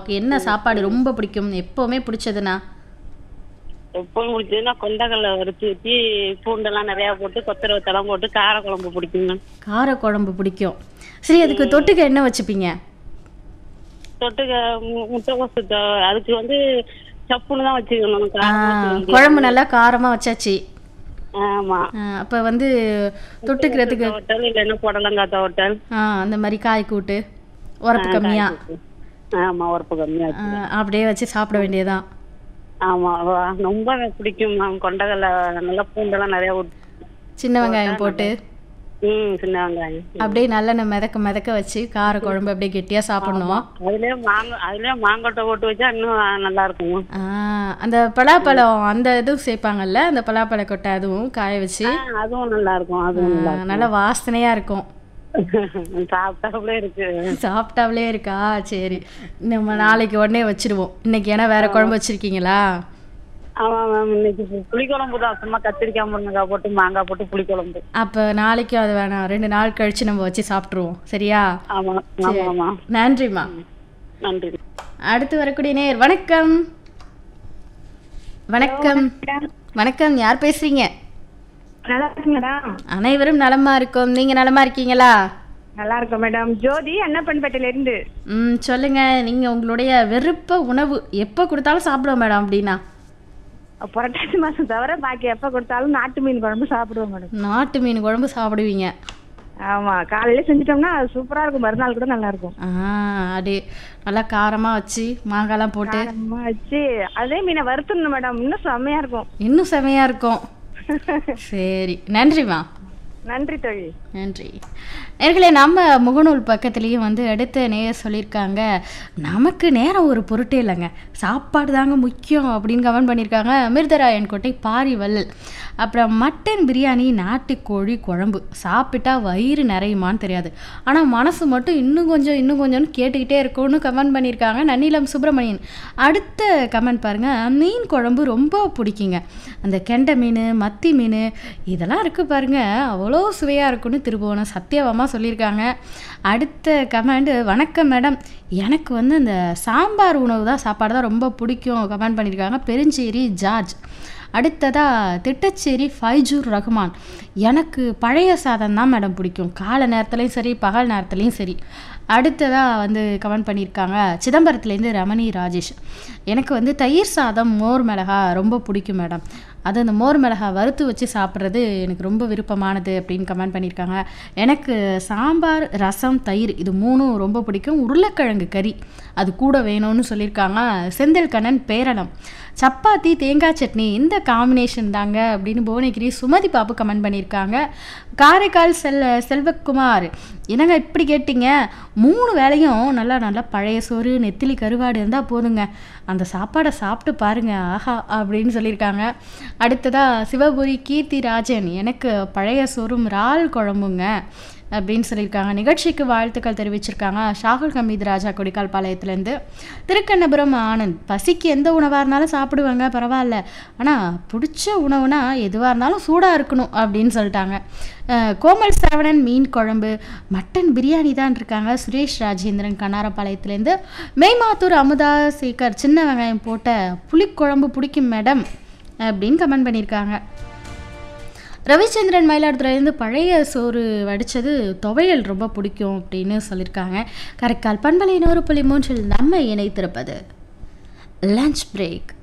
அம்மாவுக்கு என்ன சாப்பாடு ரொம்ப பிடிக்கும் எப்போவுமே பிடிச்சதுன்னா எப்பவும் பிடிச்சதுன்னா கொண்டக்கடலை வறுத்து ஊற்றி பூண்டெல்லாம் நிறையா போட்டு கொத்தரை வத்தெல்லாம் போட்டு கார குழம்பு பிடிக்குங்க கார குழம்பு பிடிக்கும் சரி அதுக்கு தொட்டுக்க என்ன வச்சுப்பீங்க தொட்டுக்க மு- முட்டைக்கோசு தொ- அதுக்கு வந்து சப்புன்னு தான் வச்சுக்கணும் ஆ, காரமா வச்சுக்க முடியாது. குழம்பு நல்லா காரமாக வச்சாச்சு ஆமா அப்போ வந்து தொட்டுக்கிறதுக்கு ஹோட்டல் இல்லைன்னா புடலங்காய் ஹோட்டல் ஆ அந்த மாதிரி காய் கூட்டு உரப்பு கம்மியா ஆமா உரப்பு கம்மியா ஆ, அப்படியே வச்சு சாப்பிட வேண்டியதுதான் ஆமா வா- ரொம்ப பிடிக்கும் மேம் கொண்டக்கடலை நல்லா பூண்டெல்லாம் நிறைய ஊத்தி சின்ன வெங்காயம் போட்டு ம் சின்ன வெங்காயம் அப்படியே நல்லெண்ணெய் மிதக்க மிதக்க வச்சு கார குழம்பு அப்படியே கெட்டியாக சாப்பிடணும் அதுலயே மாங்காய் அதுலயே மாங்கொட்டை போட்டு வச்சா இன்னும் நல்லா இருக்கும் ஆ, அந்த பலாப்பழம் அந்த இதுவும் சேர்ப்பாங்கல்ல அந்த பலாப்பழ கொட்டை அதுவும் காய வச்சு ஆ, அதுவும் நல்லா இருக்கும் அதுவும் நல்லா ஆ, நல்ல வாசனையா இருக்கும் இருக்கும் சாப்பிட்டாப்புல இருக்கு சாப்பிட்டாவிலே இருக்கா சரி நம்ம நாளைக்கு உடனே வச்சிருவோம் இன்னைக்கு ஏன்னா வேற குழம்பு வச்சிருக்கீங்களா ஆமா மேம் இன்னைக்கு பு- புளிக்குழம்பு தான் சும்மா கத்திரிக்காய் முருங்கைக்காய் போட்டு மாங்காய் போட்டு புளிக்குழம்பு அப்போ நாளைக்கும் அது வேணாம் ரெண்டு நாள் கழிச்சு நம்ம வச்சு சாப்பிட்ருவோம் சரியா ஆமா ஆமா ஆமா நன்றிம்மா நன்றி அடுத்து வரக்கூடிய நேர் வணக்கம் வணக்கம் வணக்கம் யார் பேசுறீங்க நல்லா இருக்கு மேடம் அனைவரும் நலமா இருக்கோம் நீங்க நலமா இருக்கீங்களா நல்லா இருக்கும் மேடம் ஜோதி அன்னப்பன்பேட்டையில இருந்து ம் சொல்லுங்க நீங்க உங்களுடைய விருப்ப உணவு எப்போ கொடுத்தாலும் சாப்பிடுவோம் மேடம் அப்படின்னா புரட்டாசி மாசம் தவிர பாக்கி எப்ப கொடுத்தாலும் நாட்டு மீன் குழம்பு சாப்பிடுவோம் மேடம் நாட்டு மீன் குழம்பு சாப்பிடுவீங்க ஆமா காலையில செஞ்சிட்டோம்னா அது சூப்பரா இருக்கும் மறுநாள் கூட நல்லா இருக்கும் ஆ அப்படியே நல்லா காரமா வச்சு மாங்காய்லாம் போட்டு காரமா வச்சு அதே மீனை வறுத்துடணும் மேடம் இன்னும் செம்மையா இருக்கும் இன்னும் செமையா இருக்கும் சரி நன்றிம்மா நன்றி தொழில் நன்றி நேர்களே நம்ம முகநூல் பக்கத்துலேயும் வந்து அடுத்த நேயர் சொல்லியிருக்காங்க நமக்கு நேரம் ஒரு பொருட்டே இல்லைங்க சாப்பாடு தாங்க முக்கியம் அப்படின்னு கமெண்ட் பண்ணியிருக்காங்க மிருதராயன் கோட்டை பாரிவல்லல் அப்புறம் மட்டன் பிரியாணி நாட்டுக்கோழி குழம்பு சாப்பிட்டா வயிறு நிறையுமான்னு தெரியாது ஆனால் மனசு மட்டும் இன்னும் கொஞ்சம் இன்னும் கொஞ்சம்னு கேட்டுக்கிட்டே இருக்கும்னு கமெண்ட் பண்ணியிருக்காங்க நன்னிலம் சுப்பிரமணியன் அடுத்த கமெண்ட் பாருங்கள் மீன் குழம்பு ரொம்ப பிடிக்குங்க அந்த கெண்டை மீன் மத்தி மீன் இதெல்லாம் இருக்குது பாருங்க அவ்வளோ சுவையாக இருக்கும்னு திருபுவனம் சத்தியவமாக சொல்லியிருக்காங்க அடுத்த கமெண்ட் வணக்கம் மேடம் எனக்கு வந்து இந்த சாம்பார் உணவு தான் சாப்பாடு தான் ரொம்ப பிடிக்கும் கமெண்ட் பண்ணியிருக்காங்க பெருஞ்சேரி ஜார்ஜ் அடுத்ததாக திட்டச்சேரி ஃபைஜூர் ரஹ்மான் எனக்கு பழைய சாதம் தான் மேடம் பிடிக்கும் காலை நேரத்துலையும் சரி பகல் நேரத்துலையும் சரி அடுத்ததாக வந்து கமெண்ட் பண்ணியிருக்காங்க சிதம்பரத்துலேருந்து ரமணி ராஜேஷ் எனக்கு வந்து தயிர் சாதம் மோர் மிளகா ரொம்ப பிடிக்கும் மேடம் அது அந்த மோர் மிளகா வறுத்து வச்சு சாப்பிட்றது எனக்கு ரொம்ப விருப்பமானது அப்படின்னு கமெண்ட் பண்ணியிருக்காங்க எனக்கு சாம்பார் ரசம் தயிர் இது மூணும் ரொம்ப பிடிக்கும் உருளைக்கிழங்கு கறி அது கூட வேணும்னு சொல்லியிருக்காங்க செந்தில் கண்ணன் பேரளம் சப்பாத்தி தேங்காய் சட்னி இந்த காம்பினேஷன் தாங்க அப்படின்னு புவனகிரி சுமதி பாப்பு கமெண்ட் பண்ணியிருக்காங்க காரைக்கால் செல் செல்வகுமார் என்னங்க இப்படி கேட்டீங்க மூணு வேளையும் நல்லா நல்லா பழைய சோறு நெத்திலி கருவாடு இருந்தால் போதுங்க அந்த சாப்பாடை சாப்பிட்டு பாருங்க ஆஹா அப்படின்னு சொல்லியிருக்காங்க அடுத்ததாக சிவபுரி கீர்த்தி ராஜன் எனக்கு பழைய சோறும் இறால் குழம்புங்க அப்படின்னு சொல்லியிருக்காங்க நிகழ்ச்சிக்கு வாழ்த்துக்கள் தெரிவிச்சிருக்காங்க ஷாகுல் ஹமீத் ராஜா கொடிக்கால் பாளையத்துலேருந்து திருக்கண்ணபுரம் ஆனந்த் பசிக்கு எந்த உணவாக இருந்தாலும் சாப்பிடுவாங்க பரவாயில்ல ஆனால் பிடிச்ச உணவுனா எதுவாக இருந்தாலும் சூடாக இருக்கணும் அப்படின்னு சொல்லிட்டாங்க அஹ், கோமல் சரவணன் மீன் குழம்பு மட்டன் பிரியாணி தான் இருக்காங்க சுரேஷ் ராஜேந்திரன் கண்ணாரப்பாளையத்துலேருந்து மெய்மாத்தூர் அமுதா சேகர் சின்ன வெங்காயம் போட்ட புளிக்குழம்பு பிடிக்கும் மேடம் அப்படின்னு கமெண்ட் பண்ணியிருக்காங்க ரவிச்சந்திரன் மயிலாடுதுறையிலேருந்து பழைய சோறு வடித்தது துவையல் ரொம்ப பிடிக்கும் அப்படின்னு சொல்லியிருக்காங்க கரைக்கால் பண்பலை நூறு புள்ளி மூன்றில் நம்ம இணைத்திருப்பது லஞ்ச் பிரேக்